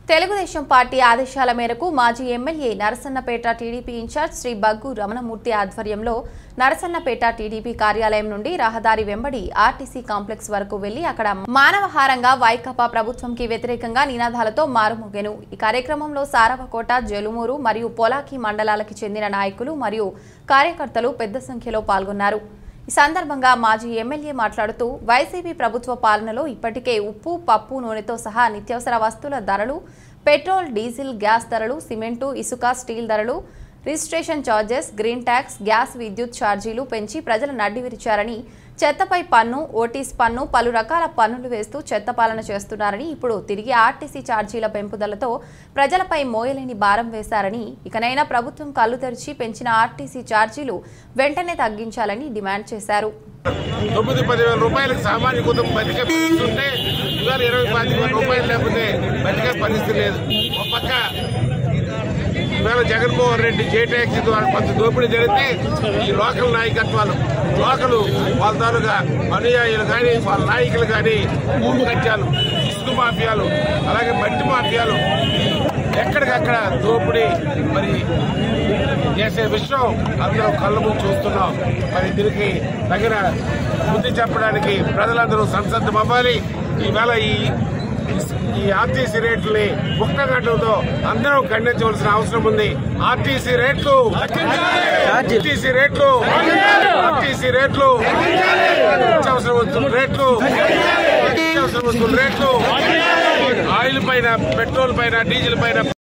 Telugu Desam party ఆదేశాల మేరకు మాజీ MLA Narasannapeta TDP incharge Shri Baggu Ramanamurthy ఆధ్వర్యంలో నరసన్నపేట టీడీపీ కార్యాలయం నుండి రహదారి వెంబడి ఆర్టీసీ కాంప్లెక్స్ వరకు వెళ్లి అక్కడ మానవహారంగా వైకాపా ప్రభుత్వంకి వ్యతిరేకంగా నినాదాలతో మారుమోగెను ఈ కార్యక్రమంలో సారవకోట జలుమూరు మరియు పోలాకి మండలాలకు చెందిన నాయకులు మరియు కార్యకర్తలు పెద్ద సంఖ్యలో పాల్గొన్నారు ఈ సందర్భంగా మాజీ ఎమ్మెల్యే మాట్లాడుతూ వైసీపీ ప్రభుత్వ పాలనలో ఇప్పటికే ఉప్పు పప్పు నూనెతో సహా నిత్యావసర వస్తువుల ధరలు పెట్రోల్ డీజిల్ గ్యాస్ ధరలు సిమెంటు ఇసుక స్టీల్ ధరలు registration charges green tax gas విద్యుత్ ఛార్జీలు పెంచి ప్రజల నడ్డి విరిచారని చెత్తపై పన్ను ఓటీస్ పన్ను పలు రకాల పన్నులు వేస్తూ చెత్త పాలన చేస్తున్నారని ఇప్పుడు తిరిగి ఆర్టీసీ ఛార్జీల పెంపుదలతో ప్రజలపై మోయలేని భారం వేశారని ఇకనైనా ప్రభుత్వం కళ్ళు తెరిచి పెంచిన ఆర్టీసీ ఛార్జీలు వెంటనే తగ్గించాలని డిమాండ్ చేశారు తొమ్మిది పదివేల రూపాయలకు సామాన్య కుటుంబం బతికే పరిస్థితి ఉంటే ఇవాళ ఇరవై పాతిక వేల రూపాయలు లేకపోతే బతికే పరిస్థితి లేదు ఒక పక్క ఇవాళ జగన్మోహన్ రెడ్డి జేటాక్సీ ద్వారా కొంత దోపిడీ జరిగితే ఈ లోకల్ నాయకత్వాలు లోకల్ వాళ్ళ తాలూగా అనుయాయులు కానీ వాళ్ళ నాయకులు కానీ భూమి కట్టాలు ఇసుక మాఫియాలు అలాగే మట్టి మాఫియాలు ఎక్కడికక్కడ దోపిడీ మరి చేసే విషయం అందరం కళ్ళ ముందు చూస్తున్నాం మరి దీనికి తగిన బుద్ధి చెప్పడానికి ప్రజలందరూ సంసద్ధం అవ్వాలి ఈవేళ ఈ ఈ ఆర్టీసీ రేట్లని ముక్కగట్టడంతో అందరం ఖండించవలసిన అవసరం ఉంది ఆర్టీసీ రేట్లు ఆర్టీసీ రేట్లు ఆర్టీసీ రేట్లు నిత్యావసర వస్తువుల రేట్లు నిత్యావసర వస్తువుల రేట్లు ఆయిల్ పైన పెట్రోల్ పైన డీజిల్ పైన